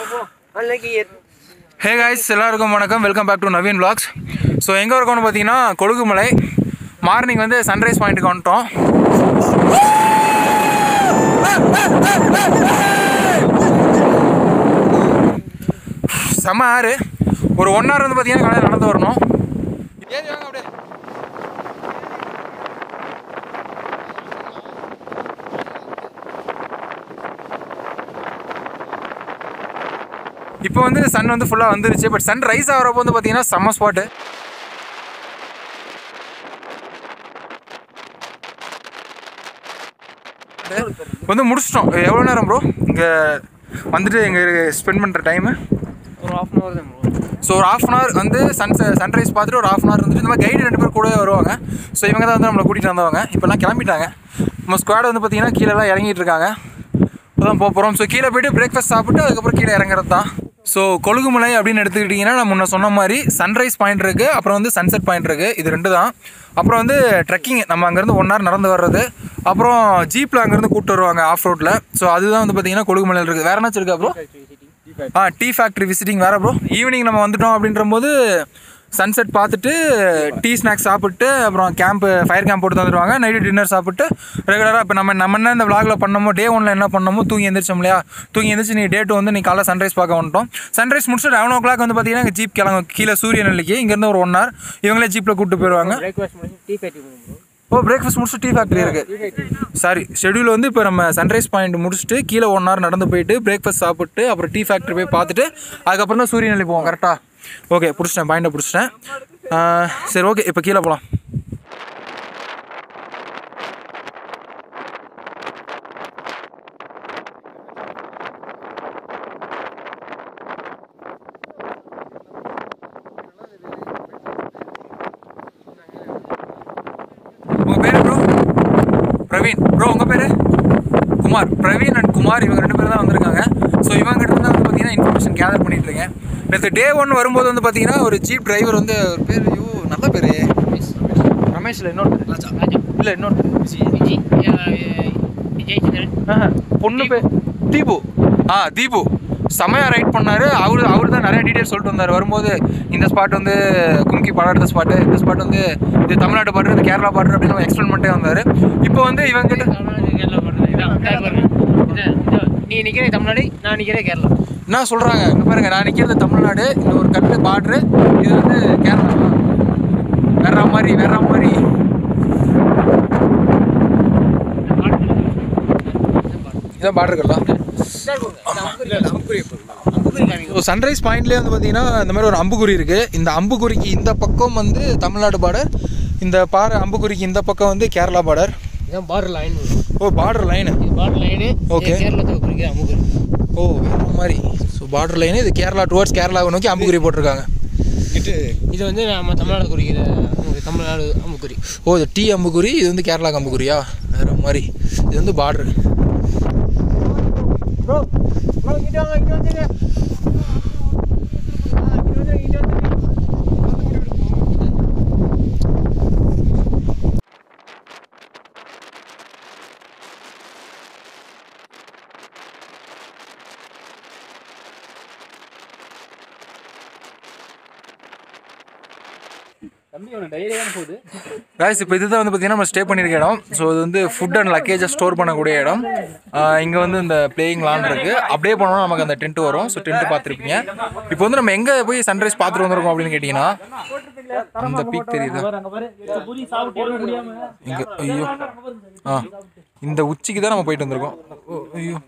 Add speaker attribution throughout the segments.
Speaker 1: ஹே guys எல்லாருக்கும் வணக்கம் welcome back to Naveen vlogs so எங்கே இருக்கோம்னு பார்த்தீங்கன்னா கொழுகுமலை மார்னிங் வந்து சன்ரைஸ் பாயிண்ட்டுக்கு வந்துட்டோம் செம்ம ஆறு ஒரு ஒன் ஹவர் வந்து பார்த்தீங்கன்னா காலையில் நடந்து வரணும் ஏறி வாங்க அப்படியே இப்போ வந்து சன் வந்து ஃபுல்லாக வந்துருச்சு பட் சன் ரைஸ் ஆகிறப்போ வந்து பார்த்தீங்கன்னா செம்ம ஸ்பாட்டு வந்து முடிச்சிட்டோம் எவ்வளோ நேரம் ப்ரோ இங்கே வந்துட்டு இங்கே ஸ்பெண்ட் பண்ணுற டைமு
Speaker 2: ஒரு ஹாஃப் அன் ஹவர் தான் bro.
Speaker 1: ஸோ ஒரு ஹாஃப் அன் ஹவர் வந்து சன் சன்ரைஸ் பார்த்துட்டு ஒரு ஹாஃப் அன் ஹவர் வந்துட்டு இந்த மாதிரி கைடு ரெண்டு பேர் கூடவே வருவாங்க ஸோ இவங்க தான் வந்து நம்மளை கூட்டிகிட்டு வந்தவங்க இப்போல்லாம் கிளம்பிட்டாங்க நம்ம ஸ்குவாட் வந்து பார்த்தீங்கன்னா கீழெல்லாம் இறங்கிட்டு இருக்காங்க இப்போதான் போக போகிறோம் ஸோ கீழே போயிட்டு பிரேக்ஃபாஸ்ட் சாப்பிட்டு அதுக்கப்புறம் கீழே இறங்குறது தான் ஸோ கொழுகுமலை அப்படின்னு எடுத்துக்கிட்டிங்கன்னா நான் முன்ன சொன்ன மாதிரி சன்ரைஸ் பாயிண்ட் இருக்குது அப்புறம் வந்து சன்செட் பாயிண்ட் இருக்குது இது ரெண்டு தான் அப்புறம் வந்து ட்ரெக்கிங் நம்ம அங்கேருந்து ஒன் ஹவர் நடந்து வர்றது அப்புறம் ஜீப்பில் அங்கேருந்து கூப்பிட்டு வருவாங்க ஆஃப் ரோட்டில் ஸோ அதுதான் வந்து பார்த்தீங்கன்னா கொழுகுமலையில் இருக்குது வேறு என்னாச்சும் இருக்கா ப்ரோ ஆ டீ ஃபேக்ட்ரி விசிட்டிங் வேறு ப்ரோ ஈவினிங் நம்ம வந்துட்டோம் அப்படின்றபோது சன்செட் பார்த்துட்டு டீ ஸ்நாக்ஸ் சாப்பிட்டு அப்புறம் கேம்ப்பு ஃபயர் கேம்ப் போட்டு தந்துடுவாங்க நைட்டு டின்னர் சாப்பிட்டு ரெகுலராக இப்போ நம்ம நம்ம என்ன இந்த vlogல பண்ணமோ டே ஒன்ல என்ன பண்ணமோ தூங்கி எந்திரிச்சோம் இல்லையா தூங்கி எந்திரிச்சு நீ டே டூ வந்து நீ காலைல சன்ரைஸ் பார்க்க வந்துட்டோம் சன்ரைஸ் முடிச்சுட்டு லெவன் ஓ கிளாக் வந்து பார்த்தீங்கன்னா ஜீப் கிளம்பும் கீழே சூரியன் நெல்லிக்கு இங்கேருந்து ஒரு ஒன் ஹவர் இவங்களே ஜீப்பில் கூப்பிட்டு போயிடுவாங்க
Speaker 2: breakfast முடிச்சு டீ ஃபேக்ட்ரி போகணும் bro.
Speaker 1: ஓ பிரேக்ஃபாஸ்ட் முடிச்சுட்டு டீ ஃபேக்ட்ரி இருக்குது சாரி ஷெடியூல் வந்து இப்போ நம்ம சன்ரைஸ் பாயிண்ட் முடிச்சுட்டு கீழே ஒன் ஹவர் நடந்து போயிட்டு பிரேக்ஃபாஸ்ட் சாப்பிட்டு அப்புறம் டீ ஃபேக்ட்ரி போய் பார்த்துட்டு அதுக்கப்புறம் தான் சூரியன் போவோம் கரெக்டாக ஓகே பிடிச்சிட்டேன் பாயிண்டை பிடிச்சிட்டேன் ஆ, சரி ஓகே இப்போ கீழே போகலாம் உங்கள் பேர் ப்ரோ பிரவீன் ப்ரோ உங்கள் பேர் குமார் பிரவீன் அண்ட் குமார் இவங்க ரெண்டு பேரும் தான் வந்திருக்காங்க ஸோ இவங்க கிட்ட தான் வந்து பார்த்தீங்கன்னா இன்ஃபர்மேஷன் கேதர் பண்ணிட்டு இருக்கேன் நேற்று டே ஒன் வரும்போது வந்து பார்த்தீங்கன்னா ஒரு ஜீப் டிரைவர் வந்து ஒரு பேர் ஐயோ நல்ல பேர் ரமேஷில் இன்னொருத்தர் இல்லை இன்னொருத்தர்
Speaker 2: விஜய் அஹ், விஜய் சந்திரன்
Speaker 1: ஆஹா, பொண்ணு பேர் தீபு ஆ தீபு செமையா ரைட் பண்ணாரு அவரு அவர் தான் நிறைய டீடைல்ஸ் சொல்லிட்டு வந்தார் வரும்போது இந்த ஸ்பாட் வந்து கும்கி படம் எடுத்த ஸ்பாட்டு இந்த ஸ்பாட் வந்து இது தமிழ்நாட்டு பாட்டு இது கேரளா பாட்டு அப்படின்னு எக்ஸ்பிளைன் பண்ணிட்டே வந்தார் இப்போ வந்து இவங்க கிட்ட
Speaker 2: தமிழ்நாடு கேரளா போடுறது இதான் இதான் பாருங்க. இதான், இதான். நீ நிற்கிறே தமிழ்நாடு நான் நிற்கிறேன் கேரளா
Speaker 1: என்ன சொல்கிறாங்க இங்கே பாருங்க நான் நிற்கிறது தமிழ்நாடு இந்த ஒரு கட்டு பார்ட்ரு இது வந்து கேரளா வேற மாதிரி வேற மாதிரி இதான் பார்டருக்கெல்லாம் ஸோ சன்ரைஸ் பாயிண்ட்லேயே வந்து பார்த்தீங்கன்னா இந்த மாதிரி ஒரு அம்புக்குறி இருக்குது இந்த அம்புக்குறிக்கு இந்த பக்கம் வந்து தமிழ்நாடு பார்டர் இந்த பாறை அம்புக்குறிக்கு இந்த பக்கம் வந்து கேரளா பார்டர்
Speaker 2: இதான் பார்டர் லைன்
Speaker 1: ஓ பார்டர் லைனு
Speaker 2: இது பார்டர் லைனு
Speaker 1: Okay.
Speaker 2: கேரளத்தை குறிக்கிற அமுகுரி
Speaker 1: ஓ வேற மாதிரி ஸோ பார்டர் லைனு இது கேரளா டுவர்ட்ஸ் கேரளாவை நோக்கி அம்புக்குறி போட்டிருக்காங்க
Speaker 2: இது வந்து நம்ம தமிழ்நாடு குறிக்கிற அமுகுரி தமிழ்நாடு அமுகுரி
Speaker 1: ஓ இது டீ அம்புக்குறி இது வந்து கேரளா அம்புக்குறியா வேற மாதிரி இது வந்து பார்டர்
Speaker 2: ப்ரோ ப்ரோ இங்கே வாங்க இங்கே வந்துங்க
Speaker 1: காய்ஸ் இப்போ இதுதான் வந்து பார்த்தீங்கன்னா நம்ம ஸ்டே பண்ணியிருக்க இடம் ஸோ இது வந்து ஃபுட் அண்ட் லக்கேஜை ஸ்டோர் பண்ணக்கூடிய இடம் இங்கே வந்து இந்த பிளேயிங் லான் இருக்குது அப்படியே போனோம்னா நமக்கு அந்த டென்ட் வரும் ஸோ டென்ட் பார்த்துருப்பீங்க இப்போ வந்து நம்ம எங்கே போய் சன்ரைஸ் பார்த்துட்டு வந்திருக்கோம் அப்படின்னு கேட்டிங்கன்னா அந்த பீக் தெரியுது இங்கே ஐயோ ஆ இந்த உச்சிக்கு தான் நம்ம போயிட்டு வந்திருக்கோம் ஓ, ஐயோ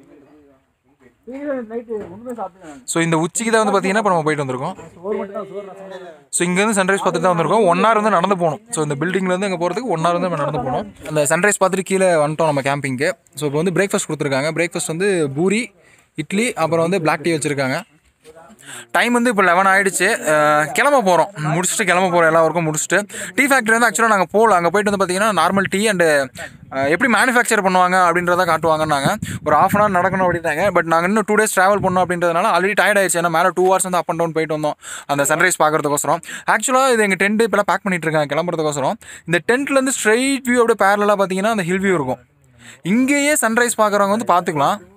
Speaker 1: ஸோ இந்த உச்சிக்கு தான் வந்து பார்த்தீங்கன்னா இப்போ நம்ம போயிட்டு வந்திருக்கோம் ஸோ இங்கேருந்து சன்ரைஸ் பார்த்துட்டு தான் வந்திருக்கோம் ஒன் ஹவர் வந்து நடந்து போகணும் ஸோ இந்த பில்டிங்லேருந்து அங்கே போகிறதுக்கு ஒன் ஹவர் வந்து நம்ம நடந்து போகணும் அந்த சன்ரைஸ் பார்த்துட்டு கீழே வந்துட்டோம் நம்ம கேம்பிங்க்கு ஸோ இப்போ வந்து பிரேக்ஃபாஸ்ட் கொடுத்துருக்காங்க பிரேக்ஃபாஸ்ட் வந்து பூரி இட்லி அப்புறம் வந்து பிளாக் டீ வச்சுருக்காங்க டைம் வந்து இப்போ லெவன் ஆயிடுச்சு அஹ் கிளம்ப போகிறோம் முடிச்சுட்டு கிளம்ப போகிறோம் எல்லா ஒர்க்கும் முடிச்சுட்டு டீ ஃபேக்ட்ரி வந்து ஆக்சுவலாக நாங்கள் போகல அங்கே போயிட்டு வந்து பார்த்தீங்கன்னா நார்மல் டீ அண்டு எப்படி மேனுஃபேக்சர் பண்ணுவாங்க அப்படின்றத காட்டுவாங்கன்னாங்க ஒரு ஆஃப் அன் ஹவர் நடக்கணும் அப்படின்னாங்க பட் நாங்கள் இன்னும் டூ டேஸ் ட்ராவல் பண்ணோம் அப்படின்றதுனால ஆல்ரெடி டயர்ட் ஆயிடுச்சு ஏன்னா மேலே டூ ஹவர்ஸ் வந்து அப் அண்ட் டவுன் போயிட்டு வந்தோம் அந்த சன்ரைஸ் பார்க்கறதுக்கோசரம் ஆக்சுவலாக இது எங்கள் டென்ட் இப்போலாம் பேக் பண்ணிட்டு இருக்காங்க கிளம்புறதுக்கோசரம் இந்த டென்ட்லேருந்து ஸ்ட்ரைட் வியூ அப்படியே பேரலாக பார்த்தீங்கன்னா அந்த ஹில் வியூ இருக்கும் இங்கேயே சன்ரைஸ் பார்க்குறவங்க வந்து பார்த்துக்கலாம்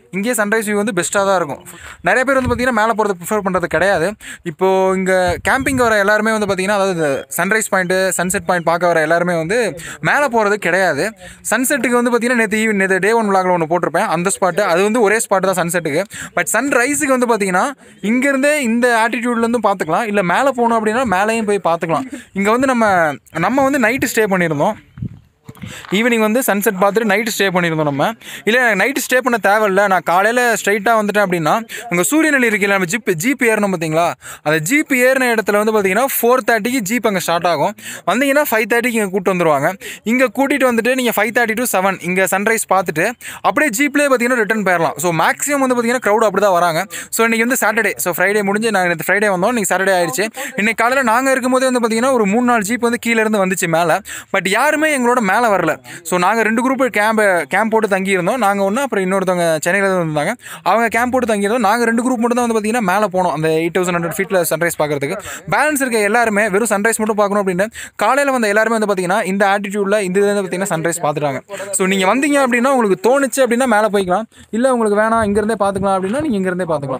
Speaker 1: இங்கேயே சன்ரைஸ் வியூ வந்து பெஸ்ட்டாக தான் இருக்கும் நிறைய பேர் வந்து பார்த்தீங்கன்னா மேலே போகிறது ப்ரிஃபர் பண்ணுறது கிடையாது இப்போது இங்கே கேம்பிங் வர எல்லாருமே வந்து பார்த்தீங்கன்னா அதாவது சன்ரைஸ் பாயிண்ட்டு சன்செட் பாயிண்ட் பார்க்க வர எல்லாருமே வந்து மேலே போகிறது கிடையாது சன்செட்டுக்கு வந்து பார்த்தீங்கன்னா நேற்று ஈவன் நேற்று டே ஒன் விளாகில் ஒன்று போட்டிருப்பேன் அந்த ஸ்பாட்டு அது வந்து ஒரே ஸ்பாட் தான் சன்செட்டுக்கு பட் சன்ரைஸுக்கு வந்து பார்த்தீங்கன்னா இங்கேருந்தே இந்த ஆட்டிடியூட்லேருந்து பார்த்துக்கலாம் இல்லை மேலே போகணும் அப்படின்னா மேலேயும் போய் பார்த்துக்கலாம் இங்கே வந்து நம்ம நம்ம வந்து நைட்டு ஸ்டே பண்ணியிருந்தோம் ஈவினிங் வந்து சன்செட் பார்த்துட்டு நைட்டு ஸ்டே பண்ணியிருந்தோம் நம்ம இல்லை எனக்கு நைட்டு ஸ்டே பண்ண தேவையில்ல நான் காலையில் ஸ்ட்ரைட்டாக வந்துட்டேன் அப்படின்னா அங்கே சூரியநெல்லி இருக்குல்ல நம்ம ஜீப் ஜீப் ஏறணும் பார்த்தீங்களா அந்த ஜீப் ஏறின இடத்துல வந்து பார்த்தீங்கன்னா ஃபோர் தேர்ட்டிக்கு ஜீப் அங்கே ஸ்டார்ட் ஆகும் வந்தீங்கன்னா ஃபைவ் தேர்ட்டிக்கு இங்கே கூட்டு வந்துருவாங்க இங்கே கூட்டிகிட்டு வந்துட்டு நீங்கள் ஃபைவ் தேர்ட்டி டு செவன் இங்கே சன்ரைஸ் பார்த்துட்டு அப்படியே ஜீப்லேயே பார்த்தீங்கன்னா ரிட்டன் போயிடலாம் ஸோ மேக்ஸிமம் வந்து பார்த்தீங்கன்னா க்ரௌட் அப்படி தான் வராங்க ஸோ இன்றைக்கி வந்து சாட்டர்டே ஸோ ஃப்ரைடே முடிஞ்சு நாங்கள் நேற்று ஃப்ரைடே வந்தோம் இன்றைக்கி சாட்டர்டே ஆயிடுச்சு இன்னைக்கு காலையில் நாங்கள் இருக்கும்போதே வந்து பார்த்தீங்கன்னா ஒரு மூணு நாலு ஜீப் வந்து கீழே இருந்து வந்துச்சு மேலே பட் யாருமே எங்களோட மேலே வரல ஸோ நாங்கள் ரெண்டு குரூப் கேம்ப் கேம்ப் போட்டு தங்கியிருந்தோம் நாங்கள் ஒன்று அப்புறம் இன்னொருத்தவங்க சென்னையில் இருந்து வந்தாங்க அவங்க கேம்ப் போட்டு தங்கியிருந்தோம் நாங்கள் ரெண்டு குரூப் மட்டும் தான் வந்து பார்த்தீங்கன்னா மேலே போனோம் அந்த எயிட் தௌசண்ட் ஹண்ட்ரட் ஃபீட்டில் சன்ரைஸ் பார்க்கறதுக்கு பேலன்ஸ் இருக்க எல்லாருமே வெறும் சன்ரைஸ் மட்டும் பார்க்கணும் அப்படின்னு காலையில் வந்த எல்லாருமே வந்து பார்த்தீங்கன்னா இந்த ஆட்டிடியூடில் இந்த இதில் வந்து பார்த்தீங்கன்னா சன்ரைஸ் பார்த்துட்டாங்க ஸோ நீங்கள் வந்தீங்க அப்படின்னா உங்களுக்கு தோணுச்சு அப்படின்னா மேலே போய்க்கலாம் இல்லை உங்களுக்கு வேணாம் இங்கேருந்தே பார்த்துக்கலாம் அப்படின்னா நீங்கள் இங்கேருந்தே பார்த்துக்கலாம்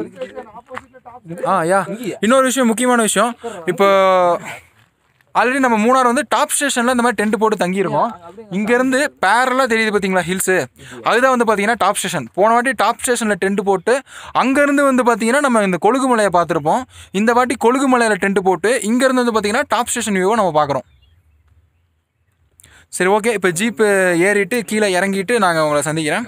Speaker 1: ஆ யா இன்னொரு விஷயம் முக்கியமான விஷயம் இப்போ ஆல்ரெடி நம்ம மூணார் வந்து டாப் ஸ்டேஷனில் இந்த மாதிரி டென்ட் போட்டு தங்கியிருக்கோம் இங்கேருந்து பேரலாக தெரியுது பார்த்தீங்களா ஹில்ஸு அதுதான் வந்து பார்த்தீங்கன்னா டாப் ஸ்டேஷன் போன வாட்டி டாப் ஸ்டேஷனில் டென்ட் போட்டு அங்கேருந்து வந்து பார்த்தீங்கன்னா நம்ம இந்த கொழுகு மலையை பார்த்துருப்போம் இந்த வாட்டி கொழுகு மலையில் டென்ட் போட்டு இங்கேருந்து வந்து பார்த்தீங்கன்னா டாப் ஸ்டேஷன் வியூவை நம்ம பார்க்குறோம் சரி ஓகே இப்போ ஜீப்பு ஏறிட்டு கீழே இறங்கிட்டு நாங்கள் உங்களை சந்திக்கிறேன்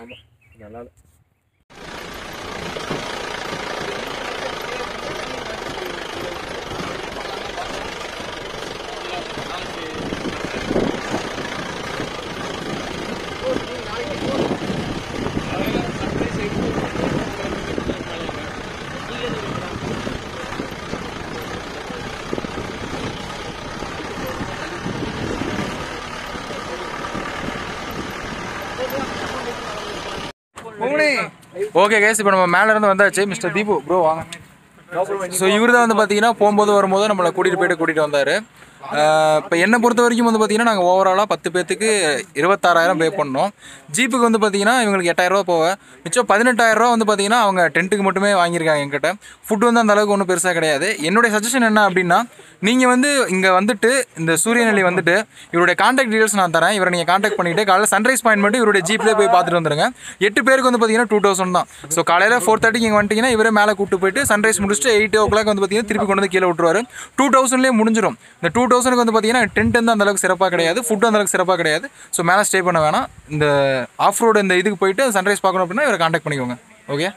Speaker 1: ஓகே கேஸ் இப்போ நம்ம மேல இருந்து வந்தாச்சு மிஸ்டர் தீபு ப்ரோ வாங்க ஸோ இவர் தான் வந்து பார்த்தீங்கன்னா போகும்போது வரும்போது நம்மளை கூட்டிகிட்டு போயிட்டு கூட்டிகிட்டு வந்தார் இப்போ என்னை பொறுத்த வரைக்கும் வந்து பார்த்தீங்கன்னா நாங்கள் ஓவராலாக பத்து பேர்த்துக்கு இருபத்தாறாயிரம் பே பண்ணோம் ஜீப்புக்கு வந்து பார்த்தீங்கன்னா இவங்களுக்கு எட்டாயிரரூவா போக மிச்சம் பதினெட்டாயிரரூவா வந்து பார்த்தீங்கன்னா அவங்க டென்ட்டுக்கு மட்டுமே வாங்கியிருக்காங்க என்கிட்ட ஃபுட் வந்து அந்த அளவுக்கு ஒன்றும் பெருசாக கிடையாது என்னுடைய சஜஷன் என்ன அப்படின்னா நீங்கள் வந்து இங்கே வந்துட்டு இந்த சூரியநெல்லி வந்துட்டு இவருடைய காண்டாக்ட் டீடைல்ஸ் நான் தரேன் இவரை நீங்கள் காண்டாக்ட் பண்ணிவிட்டு காலையில் சன்ரைஸ் பாயிண்ட் மட்டும் இவருடைய ஜீப்லேயே போய் பார்த்துட்டு வந்துருங்க எட்டு பேருக்கு வந்து பார்த்தீங்கன்னா டூ தௌசண்ட் தான் ஸோ காலையில் ஃபோர் தேர்ட்டிக்கு இங்கே வந்துட்டீங்கன்னா இவரே மேலே கூட்டு போயிட்டு சன்ரைஸ் முடிச்சுட்டு எயிட் ஓ கிளாக் வந்து பார்த்தீங்கன்னா திருப்பி கொண்டு வந்து கீழே விட்டுருவாரு டூ தௌசண்ட்லேயே முடிஞ்சிடும் இந்த டூ தௌசண்ட்க்கு வந்து பார்த்தீங்கன்னா டென்ட் வந்து அந்த அளவுக்கு சிறப்பாக கிடையாது ஃபுட் அந்த அளவுக்கு சிறப்பாக கிடையாது ஸோ மேலே ஸ்டே பண்ண வேணாம் இந்த ஆஃப் ரோடு இந்த இதுக்கு போயிட்டு சன்ரைஸ் பார்க்கணும் அப்படின்னா இவரை காண்டாக்ட் பண்ணிக்கோங்க ஓகே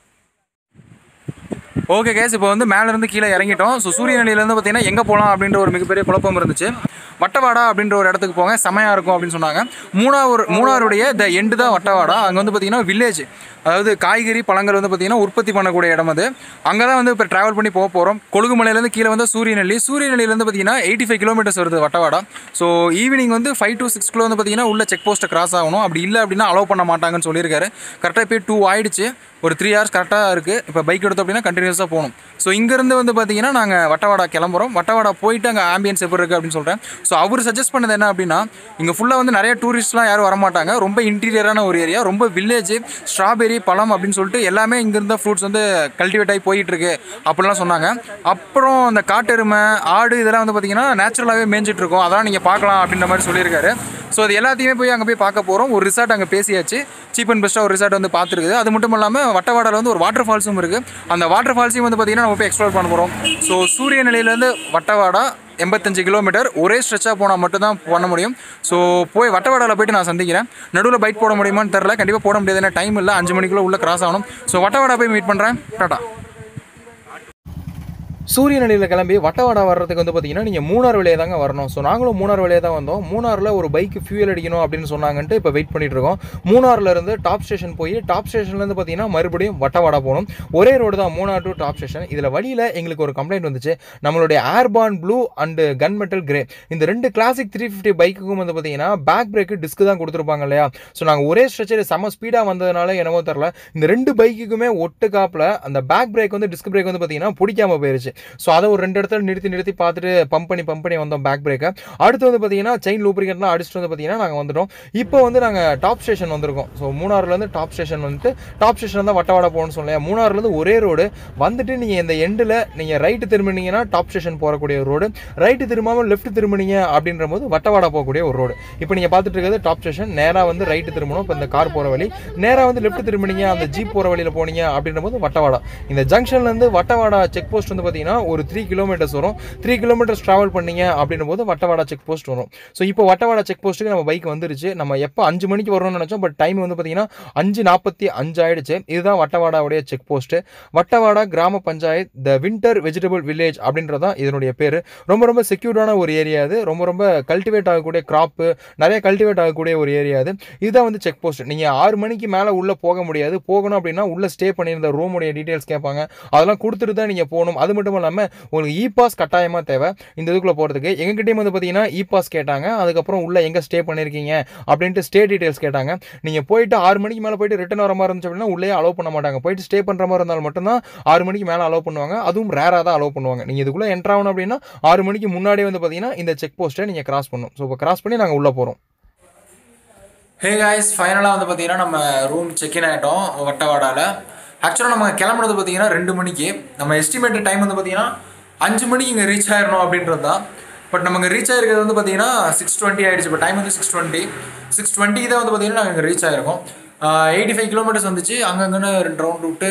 Speaker 1: ஓகே கேஸ் இப்போ வந்து மேலேருந்து கீழே இறங்கிட்டோம் ஸோ சூரியநிலையிலேருந்து பார்த்தீங்கன்னா எங்கே போகலாம் அப்படின்ற ஒரு மிகப்பெரிய குழப்பம் இருந்துச்சு வட்டவாடா அப்படின்ற ஒரு இடத்துக்கு போங்க செமையாக இருக்கும் அப்படின்னு சொன்னாங்க மூணாவூர் மூணாருடைய த எண்டு தான் வட்டவாடா அங்கே வந்து பார்த்தீங்கன்னா வில்லேஜ் அதாவது காய்கறி பழங்கள் வந்து பார்த்தீங்கன்னா உற்பத்தி பண்ணக்கூடிய இடம் அது அங்கே தான் வந்து இப்போ ட்ராவல் பண்ணி போக போகிறோம் கொழுகுமலையிலேருந்து கீழே வந்து சூரியநெல்லி சூரியநெல்லியிலேருந்து பார்த்தீங்கன்னா எயிட்டி ஃபைவ் கிலோமீட்டர்ஸ் வருது வட்டவாடா ஸோ ஈவினிங் வந்து ஃபைவ் டு சிக்ஸ் கிலோ வந்து பார்த்தீங்கன்னா உள்ள செக் போஸ்ட்டை கிராஸ் ஆகணும் அப்படி இல்லை அப்படின்னா அலோவ் பண்ண மாட்டாங்கன்னு சொல்லியிருக்காரு கரெக்டாக இப்போ டூ ஆயிடுச்சு ஒரு த்ரீ ஹவர்ஸ் கரெக்டாக இருக்குது இப்போ பைக் எடுத்தோம் அப்படின்னா கண்டினியூஸாக போகணும் ஸோ இங்கேருந்து வந்து பார்த்தீங்கன்னா நாங்கள் வட்டவாடா கிளம்புறோம் வட்டவாடா போயிட்டு அங்கே ஆம்பியன்ஸ் எப்படி இருக்குது அப்படின்னு சொல்கிறேன் ஸோ அவர் சஜஸ்ட் பண்ணது என்ன அப்படின்னா இங்கே ஃபுல்லாக வந்து நிறைய டூரிஸ்ட்லாம் யாரும் வரமாட்டாங்க ரொம்ப இன்டீரியரான ஒரு ஏரியா ரொம்ப வில்லேஜ் ஸ்ட்ராபெரி பழம் அப்படின்னு சொல்லிட்டு எல்லாமே இங்கேருந்த ஃப்ரூட்ஸ் வந்து கல்டிவேட் ஆகி போயிட்டு இருக்கு அப்படிலாம் சொன்னாங்க அப்புறம் அந்த காட்டெருமை ஆடு இதெல்லாம் வந்து பார்த்தீங்கன்னா நேச்சுரலாகவே மேய்ஞ்சிட்டு இருக்கும் அதெல்லாம் நீங்கள் பார்க்கலாம் அப்படின்ற மாதிரி சொல்லியிருக்காரு ஸோ அது எல்லாத்தையுமே போய் அங்கே போய் பார்க்க போகிறோம் ஒரு ரிசார்ட் அங்கே பேசியாச்சு சீப் அண்ட் பெஸ்ட்டாக ஒரு ரிசார்ட் வந்து பார்த்துருக்குது அது மட்டும் இல்லாமல் வட்டவாடாவில் வந்து ஒரு வாட்டர் ஃபால்ஸும் இருக்குது அந்த வாட்டர் ஃபால்ஸையும் வந்து பார்த்தீங்கன்னா நம்ம போய் எக்ஸ்ப்ளோர் பண்ண போகிறோம் ஸோ சூரிய நிலையிலேருந்து வட்டவாடா எண்பத்தஞ்சு கிலோமீட்டர் ஒரே ஸ்ட்ரெச்சாக போனால் மட்டும் தான் பண்ண முடியும் ஸோ போய் வட்டவாடாவில் போயிட்டு நான் சந்திக்கிறேன் நடுவில் பைக் போட முடியுமான்னு தெரில கண்டிப்பாக போட முடியாது ஏன்னா டைம் இல்லை அஞ்சு மணிக்குள்ளே உள்ளே கிராஸ் ஆகணும் ஸோ வட்டவாடா போய் மீட் பண்ணுறேன் டாட்டா சூரிய நிலையில் கிளம்பி வட்டவாடா வர்றதுக்கு வந்து பார்த்தீங்கன்னா நீங்கள் மூணார் வழியாக தாங்க வரணும் ஸோ நாங்களும் மூணார் வழியாக தான் வந்தோம் மூணாரில் ஒரு பைக்கு ஃபியூல் அடிக்கணும் அப்படின்னு சொன்னாங்கன்ட்டு இப்போ வெயிட் பண்ணிட்டு இருக்கோம் மூணார்ல இருந்து டாப் ஸ்டேஷன் போய் டாப் ஸ்டேஷன்லேருந்து பார்த்தீங்கன்னா மறுபடியும் வட்டவாடா போகணும் ஒரே ரோடு தான் மூணார் டு டாப் ஸ்டேஷன் இதில் வழியில் எங்களுக்கு ஒரு கம்ப்ளைண்ட் வந்துச்சு நம்மளுடைய airborne blue and gun metal grey இந்த ரெண்டு கிளாசிக் த்ரீ ஃபிஃப்டி பைக்குக்கும் வந்து பார்த்தீங்கன்னா பேக் பிரேக்கு டிஸ்க் தான் கொடுத்துருப்பாங்க இல்லையா ஸோ நாங்கள் ஒரே ஸ்ட்ரெச்சர் செம ஸ்பீடாக வந்ததுனால என்னமோ தெரில இந்த ரெண்டு பைக்குக்குமே ஒட்டு காப்பில் அந்த பேக் பிரேக் வந்து டிஸ்க் பிரேக் வந்து பார்த்தீங்கன்னா பிடிக்காம போயிருச்சு ஸோ அதை ஒரு ரெண்டு இடத்துல நிறுத்தி நிறுத்தி பார்த்துட்டு பம்ப் பண்ணி பம்ப் பண்ணி வந்தோம் பேக் பிரேக்கை அடுத்து வந்து பார்த்தீங்கன்னா செயின் லூப்ரிகேட்லாம் அடிச்சுட்டு வந்து பார்த்தீங்கன்னா நாங்கள் வந்துட்டோம் இப்போ வந்து நாங்கள் டாப் ஸ்டேஷன் வந்திருக்கோம் ஸோ மூணாறுலேருந்து டாப் ஸ்டேஷன் வந்துட்டு டாப் ஸ்டேஷன் தான் வட்டவாடா போகணும்னு சொன்னேன் மூணாறுலேருந்து ஒரே ரோடு வந்துட்டு நீங்கள் இந்த எண்டில் நீங்கள் ரைட்டு திரும்பினீங்கன்னா டாப் ஸ்டேஷன் போகக்கூடிய ஒரு ரோடு ரைட்டு திரும்பாமல் லெஃப்ட் திரும்பினீங்க அப்படின்ற போது வட்டவாடா போகக்கூடிய ஒரு ரோடு இப்போ நீங்கள் பார்த்துட்டு இருக்கிறது டாப் ஸ்டேஷன் நேராக வந்து ரைட்டு திரும்பணும் இப்போ இந்த கார் போகிற வழி நேராக வந்து லெஃப்ட் திரும்பினீங்க அந்த ஜீப் போகிற வழியில் போனீங்க அப்படின்ற போது வட்டவாடா இந்த ஜங்ஷன்லேருந்து வட்டவாடா செக் போஸ்ட் வந்து பார்த்தீங்கன்னா ஒரு த்ரீ கிலோமீட்டர்ஸ் வரும் த்ரீ கிலோமீட்டர்ஸ் ட்ராவல் பண்ணீங்க அப்படின்னும் போது வட்டவாடா செக் போஸ்ட் வரும் ஸோ இப்போ வட்டவாடா செக் போஸ்ட்டுக்கு நம்ம பைக் வந்துருச்சு நம்ம எப்போ அஞ்சு மணிக்கு வரணும்னு நினச்சோம் பட் டைம் வந்து பார்த்தீங்கன்னா அஞ்சு நாற்பத்தி அஞ்சு ஆயிடுச்சு இதுதான் வட்டவாடாவுடைய செக் போஸ்ட்டு வட்டவாடா கிராம panchayat the winter vegetable village அப்படின்றது தான் இதனுடைய பேர் ரொம்ப ரொம்ப செக்யூர்டான ஒரு ஏரியா இது ரொம்ப ரொம்ப கல்டிவேட் ஆகக்கூடிய கிராப்பு நிறைய கல்டிவேட் ஆகக்கூடிய ஒரு ஏரியா இது இதுதான் வந்து செக் போஸ்ட் நீங்கள் ஆறு மணிக்கு மேலே உள்ளே போக முடியாது போகணும் அப்படின்னா உள்ளே ஸ்டே பண்ணியிருந்த ரூமுடைய டீட்டெயில்ஸ் கேட்பாங்க அதெல்லாம் கொடுத்துட்டு தான் நீங்கள் போகணும் அது மட்டும் இல்லாமல் உங்களுக்கு இ பாஸ் கட்டாயமாக தேவை இந்த இதுக்குள்ளே போகிறதுக்கு எங்ககிட்டயும் வந்து பார்த்தீங்கன்னா இ பாஸ் கேட்டாங்க அதுக்கப்புறம் உள்ளே எங்கே ஸ்டே பண்ணியிருக்கீங்க அப்படின்ட்டு ஸ்டே டீட்டெயில்ஸ் கேட்டாங்க நீங்கள் போயிட்டு ஆறு மணிக்கு மேலே போயிட்டு ரிட்டன் வர மாதிரி இருந்துச்சு அப்படின்னா உள்ளே அலோவ் பண்ண மாட்டாங்க போயிட்டு ஸ்டே பண்ணுற மாதிரி இருந்தால் மட்டும்தான் ஆறு மணிக்கு மேலே அலோவ் பண்ணுவாங்க அதுவும் ரேராக தான் அலோவ் பண்ணுவாங்க நீங்கள் இதுக்குள்ளே என்ட்ரு ஆகணும் அப்படின்னா ஆறு மணிக்கு முன்னாடியே வந்து பார்த்தீங்கன்னா இந்த செக் போஸ்ட்டை நீங்கள் கிராஸ் பண்ணணும் ஸோ இப்போ கிராஸ் பண்ணி நாங்கள் உள்ளே போகிறோம் ஹே காய்ஸ் ஃபைனலாக வந்து பார்த்தீங்கன்னா நம்ம ரூம் செக்இன் ஆகிட்டோம் வட்டவாடாவில் ஆக்சுவலாக நம்ம கிளம்புனது பார்த்தீங்கன்னா ரெண்டு மணிக்கு நம்ம எஸ்டிமேட்டட் டைம் வந்து பார்த்தீங்கன்னா அஞ்சு மணிக்கு இங்கே ரீச் ஆயிடணும் அப்படின்றது தான் பட் நமக்கு ரீச் ஆயிருக்கிறது வந்து பார்த்தீங்கன்னா சிக்ஸ் டுவெண்ட்டி ஆயிடுச்சு இப்போ டைம் வந்து சிக்ஸ் டுவெண்ட்டி சிக்ஸ் டுவெண்ட்டிக்கு தான் வந்து பார்த்தீங்கன்னா நாங்கள் இங்கே ரீச் ஆயிருக்கோம் எயிட்டி ஃபைவ் கிலோமீட்டர்ஸ் வந்துச்சு அங்கங்கன்னு ரெண்டு ரவுண்ட் விட்டு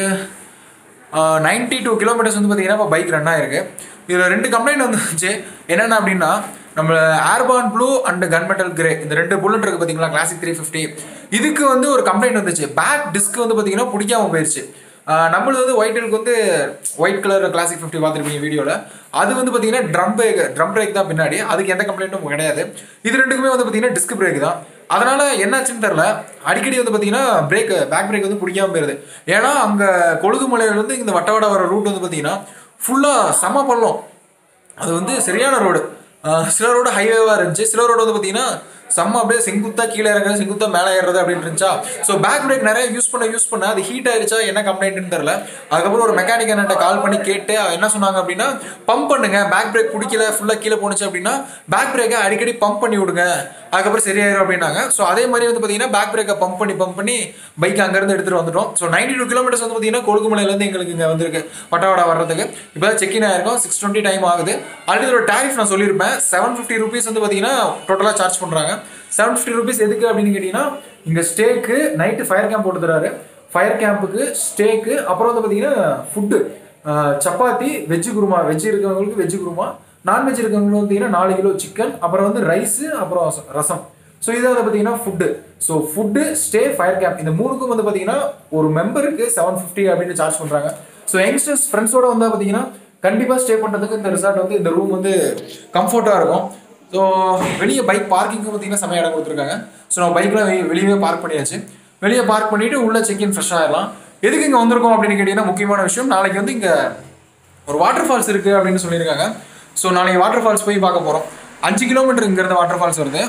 Speaker 1: நைன்ட்டி டூ கிலோமீட்டர்ஸ் வந்து பார்த்தீங்கன்னா இப்போ பைக் ரன் ஆயிருக்கு இதில் ரெண்டு கம்ப்ளைண்ட் வந்துச்சு என்னென்ன அப்படின்னா நம்ம airborne blue and gunmetal grey இந்த ரெண்டு புல்லட் இருக்கு பார்த்தீங்களா கிளாசிக் த்ரீ ஃபிஃப்டி இதுக்கு வந்து ஒரு கம்ப்ளைண்ட் வந்துச்சு பேக் டிஸ்க் வந்து பார்த்தீங்கன்னா பிடிக்காம போயிடுச்சு ஆஹ் நம்மளது வந்து ஒயிட்டுக்கு வந்து ஒயிட் கலர் கிளாசிக் ஃபிஃப்டி பார்த்துருப்பீங்க வீடியோவில் அது வந்து பார்த்தீங்கன்னா ட்ரம் பிரேக் ட்ரம் பிரேக் தான் பின்னாடி அதுக்கு எந்த கம்ப்ளைண்ட்டும் கிடையாது இது ரெண்டுக்குமே வந்து பார்த்தீங்கன்னா டிஸ்க் பிரேக் தான் அதனால என்னாச்சுன்னு தெரில அடிக்கடி வந்து பார்த்தீங்கன்னா பிரேக் பேக் பிரேக் வந்து பிடிக்காம போயிருது ஏன்னா அங்கே கொழுகுமலையிலேருந்து இந்த வட்டவாட வர ரூட் வந்து பார்த்தீங்கன்னா ஃபுல்லாக செம பள்ளம் அது வந்து சரியான ரோடு சில ரோடு ஹைவேவாக இருந்துச்சு சில ரோடு வந்து பார்த்தீங்கன்னா செம்ம அப்படியே செங்குத்தா கீழே இறங்குறது செங்குத்தா மேலே ஏறுறது அப்படின்னு இருந்துச்சா ஸோ பேக் பிரேக் நிறைய யூஸ் பண்ண யூஸ் பண்ண அது ஹீட் ஆயிடுச்சா என்ன கம்ப்ளைண்ட்னு தெரில அதுக்கப்புறம் ஒரு மெக்கானிக் என்கிட்ட கால் பண்ணி கேட்டு அவ என்ன சொன்னாங்க அப்படின்னா பம்ப் பண்ணுங்க பேக் பிரேக் பிடிக்கல ஃபுல்லாக கீழே போணுச்சு அப்படின்னா பேக் பிரேக்கை அடிக்கடி பம்ப் பண்ணி விடுங்க அதுக்கப்புறம் சரியாயிரும் அப்படின்னாங்க ஸோ அதே மாதிரி வந்து பார்த்தீங்கன்னா பேக் பிரேக்கை பம்ப் பண்ணி பம்ப் பண்ணி பைக் அங்கேருந்து எடுத்துகிட்டு வந்துட்டோம் ஸோ நைன்டி டூ கிலோமீட்டர்ஸ் வந்து பார்த்தீங்கன்னா கொழுக்குமலையிலேருந்து எங்களுக்கு இங்கே வந்திருக்கு வட்டவாடா வர்றதுக்கு இப்போ தான் செக்இன் ஆயிருக்கும் சிக்ஸ் டுவெண்ட்டி டைம் ஆகுது அடுத்து ஒரு டேரிஃப் நான் சொல்லியிருப்பேன் செவன் ஃபிஃப்டி ருபீஸ் வந்து பார்த்தீங்கன்னா டோட்டலாக சார்ஜ் பண்ணுறாங்க செவன் ஃபிஃப்டி ருபீஸ் எதுக்கு அப்படின்னு கேட்டிங்கன்னா இங்கே ஸ்டேக்கு நைட்டு ஃபயர் கேம்ப் போட்டு தராரு ஃபயர் கேம்புக்கு ஸ்டேக்கு அப்புறம் வந்து பார்த்தீங்கன்னா food chapati veg kurma veg இருக்கவங்களுக்கு வெஜ்ஜு குருமா நான்வெஜ் இருக்கவங்களுக்கு பார்த்தீங்கன்னா நாலு கிலோ சிக்கன் அப்புறம் வந்து ரைஸு அப்புறம் ச- ரசம் ஸோ இதை வந்து பார்த்தீங்கன்னா food so food stay fire camp இந்த மூணுக்கும் வந்து பார்த்தீங்கன்னா ஒரு மெம்பருக்கு செவன் ஃபிஃப்டி அப்படின்னு சார்ஜ் பண்ணுறாங்க ஸோ யங்ஸ்டர்ஸ் ஃப்ரெண்ட்ஸோட வந்தால் பார்த்தீங்கன்னா கண்டிப்பாக ஸ்டே பண்ணுறதுக்கு இந்த ரிசார்ட் வந்து இந்த ரூம் வந்து கம்ஃபர்ட்டாக இருக்கும் ஸோ வெளியே பைக் பார்க்கிங்க்கு பார்த்தீங்கன்னா செமையாக இடம் கொடுத்துருக்காங்க ஸோ நம்ம பைக்கில் வெளியே பார்க் பண்ணியாச்சு வெளியே பார்க் பண்ணிவிட்டு உள்ளே செக்இன் ஃப்ரெஷ் ஆகிடலாம் எதுக்கு இங்கே வந்திருக்கோம் அப்படின்னு கேட்டிங்கன்னா முக்கியமான விஷயம் நாளைக்கு வந்து இங்கே ஒரு வாட்டர் ஃபால்ஸ் இருக்குது அப்படின்னு சொல்லியிருக்காங்க ஸோ நாளைக்கு வாட்டர் ஃபால்ஸ் போய் பார்க்க போகிறோம் அஞ்சு கிலோமீட்டர் இங்கேருந்து வாட்டர் ஃபால்ஸ் வருது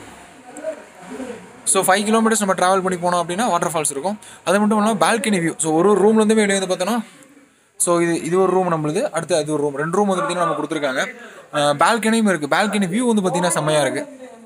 Speaker 1: ஸோ ஃபைவ் கிலோமீட்டர்ஸ் நம்ம ட்ராவல் பண்ணி போனோம் அப்படின்னா வாட்டர் ஃபால்ஸ் இருக்கும் அது மட்டும் இல்லாமல் பால்கனி வியூ ஸோ ஒரு ஒரு ரூம்லேருந்துமே வெளியே வந்து பார்த்தோன்னா ஸோ இது இது ஒரு ரூம் நம்மளுது அடுத்து அது ஒரு ரூம் ரெண்டு ரூம் வந்து பார்த்தீங்கன்னா நம்ம கொடுத்துருக்காங்க பால்கனியும் இருக்குது பால்கனி வியூ வந்து பார்த்தீங்கன்னா செம்மையாக இருக்குது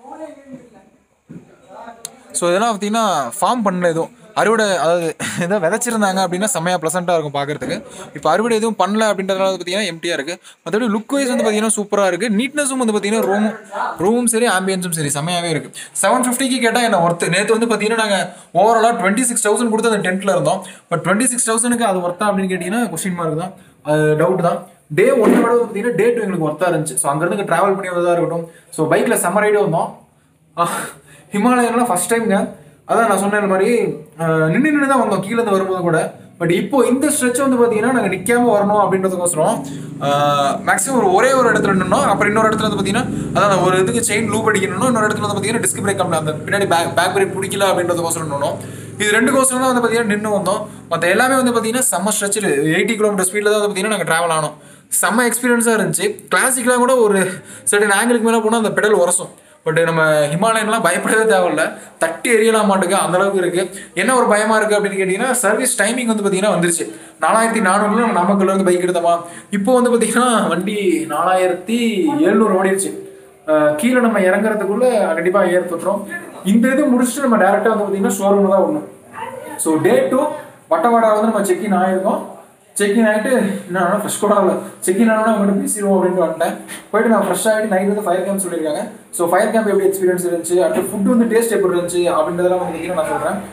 Speaker 1: ஸோ இதெல்லாம் பார்த்தீங்கன்னா ஃபார்ம் பண்ணல எதுவும் அறுவடை அதாவது ஏதோ விதைச்சிருந்தாங்க அப்படின்னா செம்மையாக ப்ளசண்ட்டாக இருக்கும் பார்க்குறதுக்கு இப்போ அறுவடை எதுவும் பண்ணல அப்படின்றதுனால வந்து பார்த்தீங்கன்னா எம்டியாக இருக்குது மற்றபடி லுக் வைஸ் வந்து பார்த்தீங்கன்னா சூப்பராக இருக்குது நீட்னஸும் வந்து பார்த்தீங்கன்னா ரூமும் ரூமும் சரி ஆம்பியன்ஸும் சரி செம்மையாகவே இருக்குது செவன் ஃபிஃப்டிக்கு கேட்டால் என்ன ஒர்த்து நேற்று வந்து பார்த்தீங்கன்னா நாங்கள் ஓவராலாக டுவெண்ட்டி சிக்ஸ் தௌசண்ட் கொடுத்து அந்த டென்ட்டில் இருந்தோம் பட் டுவெண்ட்டி சிக்ஸ் தௌசண்ட்க்கு அது ஒர்த்தா அப்படின்னு கேட்டிங்கன்னா கொஸ்டின் மார்க் தான் அது டவுட் தான் டே ஒன்று விட வந்து பார்த்தீங்கன்னா டே டூ எங்களுக்கு ஒர்த்தாக இருந்துச்சு ஸோ அங்கேருந்து ட்ராவல் பண்ணி வந்ததாக இருக்கட்டும் ஸோ பைக்கில் செம்ம ரைடு வந்தோம் ஹிமாலயன்லாம் ஃபர்ஸ்ட் டைம்ங்க அதான் நான் சொன்ன மாதிரி நின்று நின்று தான் வந்தோம் கீழே இருந்து வரும்போது கூட பட் இப்போ இந்த ஸ்ட்ரெச் வந்து பார்த்தீங்கன்னா நாங்கள் நிற்காம வரணும் அப்படின்றதுக்கோசரம் மேக்ஸிமம் ஒரு ஒரே ஒரு இடத்துல நின்னோம் அப்புறம் இன்னொரு இடத்துல வந்து பார்த்தீங்கன்னா அதான் ஒரு இதுக்கு செயின் லூப் அடிக்கணும் இன்னொரு இடத்துல வந்து பார்த்தீங்கன்னா டிஸ்க் பிரேக் கம்மில் அந்த பின்னாடி பேக் பேக் பிரேக் பிடிக்கல அப்படின்றதுக்கோசரம் நின்னோம் இது ரெண்டு கோசரம் தான் வந்து பார்த்தீங்கன்னா நின்று வந்தோம் மற்ற எல்லாமே வந்து பார்த்தீங்கன்னா செம்ம ஸ்ட்ரெச் எயிட்டி கிலோமீட்டர் ஸ்பீடில் தான் வந்து பார்த்தீங்கன்னா நாங்கள் ட்ராவல் ஆனோம் செம்ம எக்ஸ்பீரியன்ஸாக இருந்துச்சு கிளாசிக்லாம் கூட ஒரு சர்டன் ஆங்கிளுக்கு மேலே போனால் அந்த பெடல் உரசும் பட் நம்ம ஹிமாலயன்லாம் பயப்படவே தேவையில்ல தட்டி எரியலாம் மாட்டுக்கு அந்த அளவுக்கு இருக்கு என்ன ஒரு பயமா இருக்கு அப்படின்னு கேட்டீங்கன்னா சர்வீஸ் டைமிங் வந்து பார்த்தீங்கன்னா வந்துருச்சு நாலாயிரத்தி நானூறுல நம்ம நாமக்கல்ல இருந்து பைக் எடுத்தோமா இப்போ வந்து பார்த்தீங்கன்னா வண்டி நாலாயிரத்தி எழுநூறு ஓடிடுச்சு அஹ் கீழே நம்ம இறங்குறதுக்குள்ள கண்டிப்பாக ஏர் தொட்டுரும் இந்த இது முடிச்சுட்டு நம்ம டேரெக்டாக வந்து பார்த்தீங்கன்னா ஷோரூம் தான் விடணும் ஸோ டே டூ வட்டவாடா வந்து நம்ம செக்இன் ஆயிருக்கோம் செக்இன் ஆகிட்டு என்ன ஃப்ரெஷ் கூட ஆகல செக்இன் ஆனால் உங்கள்கிட்ட பேசிடுவோம் அப்படின்ட்டு வந்துட்டேன் போயிட்டு நான் ஃப்ரெஷ் ஆகிட்டு நைட் வந்து ஃபயர் கேம்ப் சொல்லியிருக்காங்க ஸோ ஃபயர் கேம்ப் எப்படி எக்ஸ்பீரியன்ஸ் இருந்துச்சு அடுத்து ஃபுட் வந்து டேஸ்ட் எப்படி இருந்துச்சு அப்படின்றதெல்லாம் வந்து இன்னைக்கு நான் சொல்கிறேன்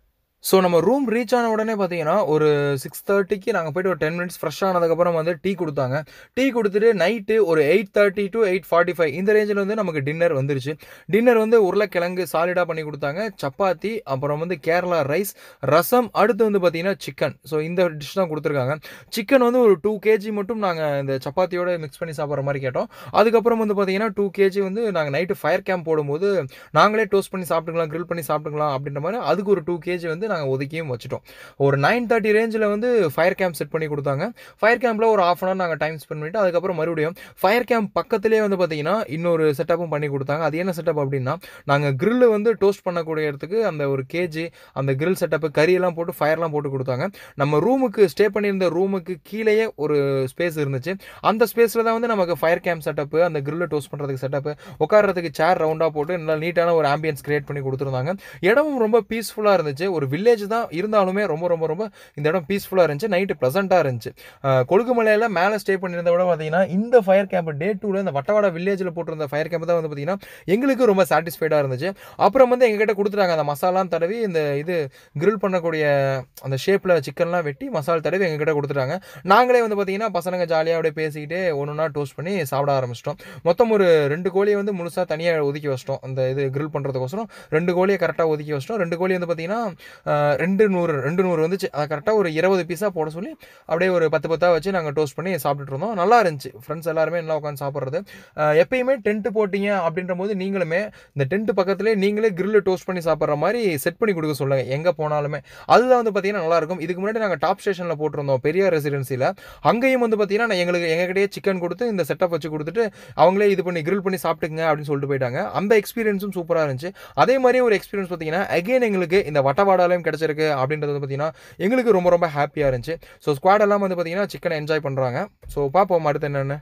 Speaker 1: ஸோ நம்ம ரூம் ரீச் ஆன உடனே பார்த்தீங்கன்னா ஒரு சிக்ஸ் தேர்ட்டிக்கு நாங்கள் போயிட்டு ஒரு டென் மினிட்ஸ் ஃப்ரெஷ் ஆனதுக்கப்புறம் வந்து டீ கொடுத்தாங்க டீ கொடுத்துட்டு நைட்டு ஒரு eight thirty to eight forty five இந்த ரேஞ்சில் வந்து நமக்கு டின்னர் வந்துருச்சு டின்னர் வந்து உருளைக்கிழங்கு சாலிடாக பண்ணி கொடுத்தாங்க சப்பாத்தி அப்புறம் வந்து கேரளா ரைஸ் ரசம் அடுத்து வந்து பார்த்தீங்கன்னா சிக்கன் ஸோ இந்த டிஷ் தான் கொடுத்துருக்காங்க சிக்கன் வந்து ஒரு டூ கேஜி மட்டும் நாங்கள் இந்த சப்பாத்தியோட மிக்ஸ் பண்ணி சாப்பிட்ற மாதிரி கேட்டோம் அதுக்கப்புறம் வந்து பார்த்தீங்கன்னா டூ கேஜி வந்து நாங்கள் நைட்டு ஃபயர் கேம்ப் போடும்போது நாங்களே டோஸ்ட் பண்ணி சாப்பிட்டுக்கலாம் grill பண்ணி சாப்பிட்டுக்கலாம் அப்படின்ற மாதிரி அதுக்கு ஒரு டூ கேஜி வந்து நாங்கள் ஒதுக்கியும் வச்சுட்டோம் ஒரு நைன் தேர்ட்டி ரேஞ்சில் வந்து ஃபயர் கேம்ப் செட் பண்ணி கொடுத்தாங்க ஃபயர் கேம்பில் ஒரு ஆஃப் அன் ஹவர் நாங்கள் டைம் ஸ்பெண்ட் பண்ணிட்டு அதுக்கப்புறம் மறுபடியும் ஃபயர் கேம்ப் பக்கத்துலேயே வந்து பார்த்தீங்கன்னா இன்னொரு செட்டப்பும் பண்ணி கொடுத்தாங்க அது என்ன செட்டப் அப்படின்னா நாங்கள் grill வந்து டோஸ்ட் பண்ணக்கூடிய இடத்துக்கு அந்த ஒரு கேஜி அந்த grill செட்டப்பு கறியெல்லாம் போட்டு ஃபயர்லாம் போட்டு கொடுத்தாங்க நம்ம ரூமுக்கு ஸ்டே பண்ணியிருந்த ரூமுக்கு கீழேயே ஒரு ஸ்பேஸ் இருந்துச்சு அந்த ஸ்பேஸில் தான் வந்து நமக்கு ஃபயர் கேம்ப் செட்டப்பு அந்த grill டோஸ்ட் பண்ணுறதுக்கு செட்டப்பு உட்கார்றதுக்கு சேர் ரவுண்டாக போட்டு நல்லா நீட்டான ஒரு ஆம்பியன்ஸ் கிரியேட் பண்ணி கொடுத்துருந்தாங்க இடமும் ரொம்ப பீஸ்ஃபுல்லாக இருந்துச்சு ஒரு வில்லேஜ் தான் இருந்தாலுமே ரொம்ப ரொம்ப ரொம்ப இந்த இடம் பீஸ்ஃபுல்லாக இருந்துச்சு நைட்டு ப்ளசண்ட்டாக இருந்துச்சு அஹ் கொழுக்குமலையில் மேலே ஸ்டே பண்ணியிருந்த விட பார்த்தீங்கன்னா இந்த ஃபயர் கேம்ப் டே டூவில் இந்த வட்டவாடா வில்லேஜில் போட்டிருந்த ஃபயர் கேம்ப் தான் வந்து பார்த்தீங்கன்னா எங்களுக்கு ரொம்ப சாட்டிஸ்ஃபைடாக இருந்துச்சு அப்புறம் வந்து எங்ககிட்ட கொடுத்துட்டாங்க அந்த மசாலாம் தடவி இந்த இது grill பண்ணக்கூடிய அந்த ஷேப்பில் சிக்கன்லாம் வெட்டி மசால் தடவி எங்ககிட்ட கொடுத்துட்டாங்க நாங்களே வந்து பார்த்தீங்கன்னா பசங்க ஜாலியாக அப்படியே பேசிக்கிட்டு ஒன்று ஒன்றா டோஸ்ட் பண்ணி சாப்பிட ஆரம்பிச்சிட்டோம் மொத்தம் ஒரு ரெண்டு கோழியை வந்து முழுசாக தனியாக ஒதுக்கி வச்சிட்டோம் அந்த இது grill பண்ணுறதுக்கோசரம் ரெண்டு கோழியை கரெக்டாக ஒதுக்கி வச்சிட்டோம் ரெண்டு கோழி வந்து பார்த்தீங்கன்னா ஆஹ், ரெண்டு நூறு ரெண்டு நூறு வந்துச்சு அதை கரெக்டாக ஒரு இருபது பீஸாக போட சொல்லி அப்படியே ஒரு பத்து பத்தாக வச்சு நாங்கள் டோஸ்ட் பண்ணி சாப்பிட்டுட்டு இருந்தோம் நல்லா இருந்துச்சு ஃப்ரெண்ட்ஸ் எல்லாருமே நல்லா உட்காந்து சாப்பிட்றது எப்பயுமே டென்ட் போட்டீங்க அப்படின்ற போது நீங்களுமே இந்த டென்ட் பக்கத்துலேயே நீங்களே grill டோஸ்ட் பண்ணி சாப்பிட்ற மாதிரி செட் பண்ணி கொடுக்க சொல்லுங்கள் எங்கே போனாலுமே அதுதான் வந்து பார்த்தீங்கன்னா நல்லாயிருக்கும் இதுக்கு முன்னாடி நாங்கள் டாப் ஸ்டேஷனில் போட்டிருந்தோம் பெரியார் ரெசிடென்சியில் அங்கேயும் வந்து பார்த்தீங்கன்னா நான் எங்களுக்கு எங்ககிட்டயே சிக்கன் கொடுத்து இந்த செட்டப் வச்சு கொடுத்துட்டு அவங்களே இது பண்ணி grill பண்ணி சாப்பிட்டுங்க அப்படின்னு சொல்லிட்டு போயிட்டாங்க அந்த எக்ஸ்பீரியன்ஸும் சூப்பராக இருந்துச்சு அதே மாதிரி ஒரு எக்ஸ்பீரியன்ஸ் பார்த்தீங்கன்னா அகைன் எங்களுக்கு இந்த வட்டவாடாலையும் கிடச்சிருக்கு அப்படின்றது வந்து பார்த்தீங்கன்னா எங்களுக்கு ரொம்ப ரொம்ப ஹாப்பியாக இருந்துச்சு ஸோ ஸ்குவாட் எல்லாம் வந்து பார்த்தீங்கன்னா சிக்கனை என்ஜாய் பண்ணுறாங்க ஸோ பார்ப்போம் அடுத்து என்னென்னு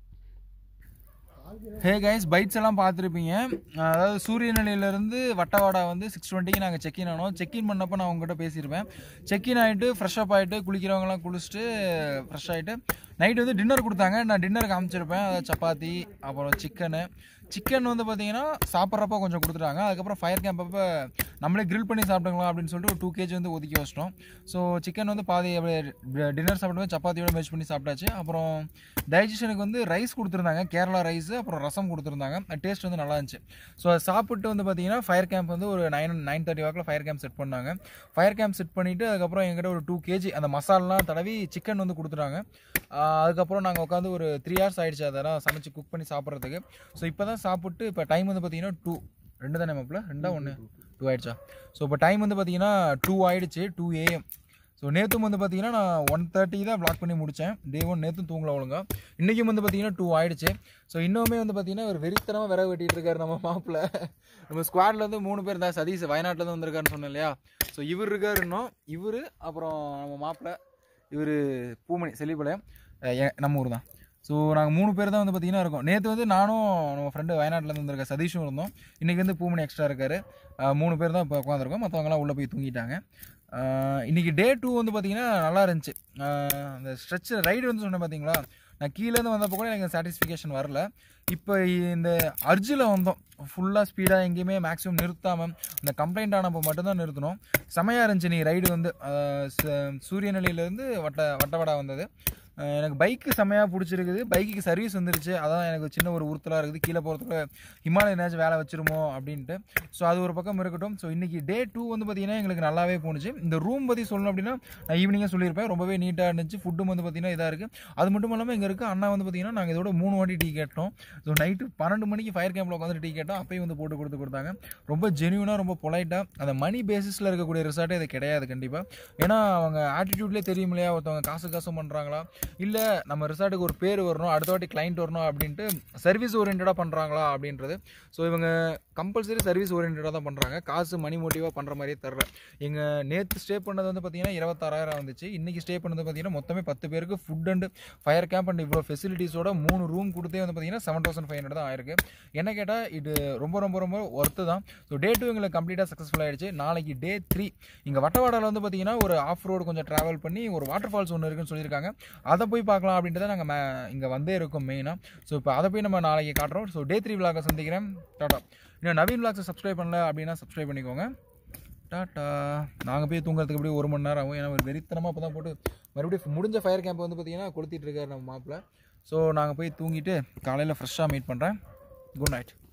Speaker 1: ஹே கைஸ் பைட்ஸ் எல்லாம் பார்த்துருப்பீங்க அதாவது சூரியநிலையிலேருந்து வட்டவாடா வந்து சிக்ஸ் டுவெண்ட்டிக்கு நாங்கள் செக்இன் ஆனோம் செக்இன் பண்ணப்போ நான் உங்ககிட்ட பேசியிருப்பேன் செக்இன் ஆகிட்டு ஃப்ரெஷ் அப் ஆகிட்டு குளிக்கிறவங்கலாம் குளிச்சுட்டு ஃப்ரெஷ் ஆகிட்டு நைட் வந்து டின்னர் கொடுத்தாங்க நான் டின்னர் காமிச்சிருப்பேன் அதாவது சப்பாத்தி அப்புறம் சிக்கனு சிக்கன் வந்து பார்த்தீங்கன்னா சாப்பிட்றப்ப கொஞ்சம் கொடுத்துட்டாங்க அதுக்கப்புறம் ஃபயர் கேம்ப் அப்போ நம்மளே grill பண்ணி சாப்பிட்டுக்கலாம் அப்படின்னு சொல்லிட்டு ஒரு டூ கேஜி வந்து ஒதுக்கி வச்சிட்டோம் ஸோ சிக்கன் வந்து பாதி டின்னர் சாப்பிடும்போது சப்பாத்தியோட மேட்ச் பண்ணி சாப்பிட்டாச்சு அப்புறம் டைஜஷனுக்கு வந்து ரைஸ் கொடுத்துருந்தாங்க கேரளா ரைஸ் அப்புறம் ரசம் கொடுத்துருந்தாங்க டேஸ்ட் வந்து நல்லா இருந்துச்சு ஸோ அதை சாப்பிட்டு வந்து பார்த்தீங்கன்னா ஃபயர் கேம்ப் வந்து ஒரு நைன் நைன் தேர்ட்டி வாக்கில் ஃபயர் கேம்ப் செட் பண்ணாங்க ஃபயர் கேம்ப் செட் பண்ணிவிட்டு அதுக்கப்புறம் எங்கிட்ட ஒரு டூ கேஜி அந்த மசாலாலாம் தடவி சிக்கன் வந்து கொடுத்துட்டாங்க ஆஹ் அதுக்கப்புறம் நாங்கள் உட்காந்து ஒரு த்ரீ ஹவர்ஸ் ஆயிடுச்சு அதெல்லாம் சமைச்சு குக் பண்ணி சாப்பிட்றதுக்கு ஸோ இப்போ தான் சாப்பிட்டு இப்போ டைம் வந்து பார்த்தீங்கன்னா டூ ரெண்டு தானே மாப்பிள்ள ரெண்டா ஒன்று டூ ஆயிடுச்சா ஸோ இப்போ டைம் வந்து பார்த்தீங்கன்னா டூ ஆயிடுச்சு டூ ஏஎம் ஸோ நேற்றும் வந்து பார்த்தீங்கன்னா நான் ஒன் தேர்ட்டி தான் ப்ளாக் பண்ணி முடித்தேன் டே ஒன் நேற்றும் தூங்கல ஒழுங்கா இன்றைக்கும் வந்து பார்த்தீங்கன்னா டூ ஆயிடுச்சு ஸோ இன்னுமே வந்து பார்த்தீங்கன்னா ஒரு வெறித்தனமாக விறகு வெட்டிட்டு இருக்காரு நம்ம மாப்பிள்ள நம்ம ஸ்குவாட்ல வந்து மூணு பேர் தான் சதீஷ் வயநாட்டில் வந்திருக்காருன்னு சொன்னேன் இல்லையா ஸோ இவர் இருக்காரு இன்னும் இவர் அப்புறம் நம்ம மாப்பிள்ள இவர் பூமணி செல்லிப்பாளையம் அஹ் எ- நம்ம ஊர் தான் ஸோ நாங்கள் மூணு பேர் தான் வந்து பார்த்தீங்கன்னா இருக்கோம் நேற்று வந்து நானும் நம்ம ஃப்ரெண்டு வயநாட்டில் வந்திருக்க சதீஷும் இருந்தோம் இன்றைக்கி வந்து பூமணி எக்ஸ்ட்ரா இருக்காரு அஹ் மூணு பேர் தான் இப்போ உட்காந்துருக்கோம் மற்றவங்களாம் உள்ளே போய் தூங்கிட்டாங்க அஹ் இன்னைக்கு டே டூ வந்து பார்த்தீங்கன்னா நல்லா இருந்துச்சு அஹ் அந்த ஸ்ட்ரெச் ரைடு வந்து சொன்னேன் பார்த்தீங்களா நான் கீழேருந்து வந்தப்போ கூட எனக்கு சாட்டிஸ்ஃபிகேஷன் வரல இப்போ இந்த அர்ஜில் வந்தோம் ஃபுல்லாக ஸ்பீடாக எங்கேயுமே மேக்ஸிமம் நிறுத்தாமல் இந்த கம்ப்ளைண்ட் ஆனப்போ மட்டும்தான் நிறுத்தினோம் செமையாக இருந்துச்சு நீ ரைடு வந்து அஹ் ச- சூரியநிலையிலேருந்து வட்ட வட்டவடா வந்தது அஹ் எனக்கு பைக்கு செமையாக பிடிச்சிருக்குது பைக்குக்கு சர்வீஸ் வந்துருச்சு அதான் எனக்கு சின்ன ஒரு உறுத்தலாக இருக்குது கீழே போகிறதுக்குள்ள ஹிமாலயனாச்சும் வேலை வச்சிருமோ அப்படின்ட்டு ஸோ அது ஒரு பக்கம் இருக்கட்டும் ஸோ இன்றைக்கி டே டூ வந்து பார்த்திங்கன்னா எங்களுக்கு நல்லாவே போணுச்சு இந்த ரூம் பற்றி சொல்லணும் அப்படின்னா நான் ஈவினிங்கே சொல்லியிருப்பேன் ரொம்பவே நீட்டாக இருந்துச்சு ஃபுட்டும் வந்து பார்த்திங்கன்னா இதாக இருக்குது அது மட்டும் இல்லாமல் இங்கே இருக்க அண்ணா வந்து பார்த்திங்கன்னா நாங்கள் இதோட மூணு வாட்டி டீ கேட்டோம் ஸோ நைட்டு பன்னெண்டு மணிக்கு ஃபயர் கேம்பில் உட்காந்து டீ கேட்டோம் அப்பயும் வந்து போட்டு கொடுத்து கொடுத்தாங்க ரொம்ப ஜென்யூனாக ரொம்ப பொலைட்டாக அந்த மணி பேசிஸில் இருக்கக்கூடிய ரிசார்ட்டே இது கிடையாது கண்டிப்பாக ஏன்னா அவங்க ஆட்டிடியூட்லேயே தெரியும் இல்லையா ஒருத்தவங்க காசு காசும் பண்ணுறாங்களா இல்லை நம்ம ரிசார்ட்டுக்கு ஒரு பேர் வரணும் அடுத்த வாட்டி கிளைண்ட் வரணும் அப்படின்ட்டு சர்வீஸ் ஓரியன்டாக பண்ணுறாங்களா அப்படின்றது ஸோ இவங்க கம்பல்சரி சர்வீஸ் ஓரியன்டாக தான் பண்ணுறாங்க காசு மணி மோட்டிவாக பண்ணுற மாதிரியே தர்ற எங்கள் நேற்று ஸ்டே பண்ணது வந்து பார்த்தீங்கன்னா இருபத்தாறாயிரம் வந்துச்சு இன்றைக்கி ஸ்டே பண்ணது பார்த்தீங்கன்னா மொத்தமே பத்து பேருக்கு food and fire camp and இவ்வளோ ஃபெசிலிட்டிஸோட மூணு ரூம் கொடுத்தே வந்து பார்த்தீங்கன்னா செவன் தௌசண்ட் ஃபைவ் ஹண்ட்ரட் தான் ஆயிருக்கு என்ன கேட்டால் இது ரொம்ப ரொம்ப ரொம்ப ஒர்த்து தான் ஸோ டே டூ எங்களுக்கு கம்ப்ளீட்டாக சக்ஸஸ்ஃபுல் ஆயிடுச்சு நாளைக்கு டே த்ரீ இங்கே வட்டவாடாவில் வந்து பார்த்தீங்கன்னா ஒரு ஆஃப் ரோடு கொஞ்சம் ட்ராவல் பண்ணி ஒரு வாட்டர் ஃபால்ஸ் ஒன்று இருக்குன்னு சொல்லியிருக்காங்க அதை போய் பார்க்கலாம் அப்படின்ட்டு தான் நாங்கள் மே இங்கே வந்தே இருக்கோம் மெயினாக ஸோ இப்போ அதை போய் நம்ம நாளைக்கு காட்டுறோம் ஸோ டே த்ரீ விளாக சந்திக்கிறேன் டாடா இன்னும் நவீன் விளாக்ஸை சப்ஸ்கிரைப் பண்ணல அப்படின்னா சப்ஸ்கிரைப் பண்ணிக்கோங்க டாட்டா நாங்கள் போய் தூங்குறதுக்கு எப்படியும் ஒரு மணி நேரம் ஆகும் ஏன்னா ஒரு வெறித்தனமாக இப்போ தான் போட்டு மறுபடியும் முடிஞ்ச ஃபயர் கேம்ப் வந்து பார்த்தீங்கன்னா கொளுத்திட்டு இருக்காரு நம்ம மாப்பிள்ள ஸோ நாங்கள் போய் தூங்கிட்டு காலையில் ஃப்ரெஷ்ஷாக மீட் பண்ணுறேன் குட் நைட்